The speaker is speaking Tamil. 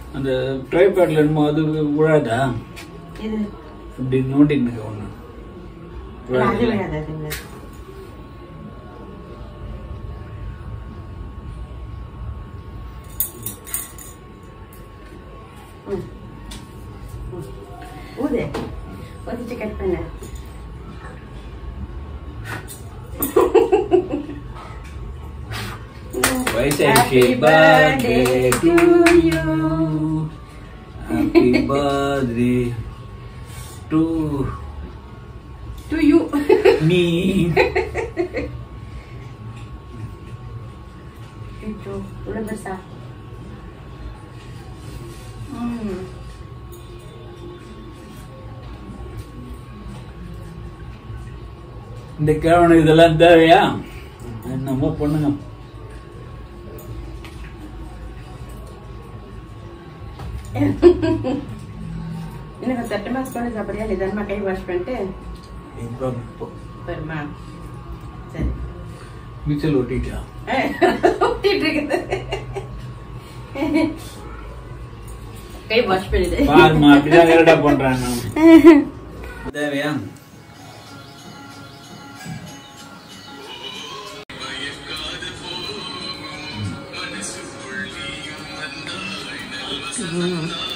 அந்த ட்ரைபேட்ல என்னமோ அது விழாதா இது இப்படி நோண்டின்னு ஒன்று அது விழாது அது விழாது ம். ம். ஊது ஊதிச்சு கட் பண்ண வயசாயிடுச்சு birthday to you happy birthday to to you மீ ஐயோ இவ்வளோ பெருசா ம் இந்த கிழவனுக்கு இதெல்லாம் தேவையா என்னமோ பண்ணுங்க எனக்கு சட்டு மாஸ் பண்ணி சாப்பிடுறியா நிதானமா கை வாஷ் பண்ணிட்டு இப்போ வருமா சரி மிச்சல் ஒட்டிட்டா ஒட்டிட்டு இருக்குது கை வாஷ் பண்ணிடு பாருமா அப்படிதான் கரெக்டா பண்றான் நான் தேவையா ம்.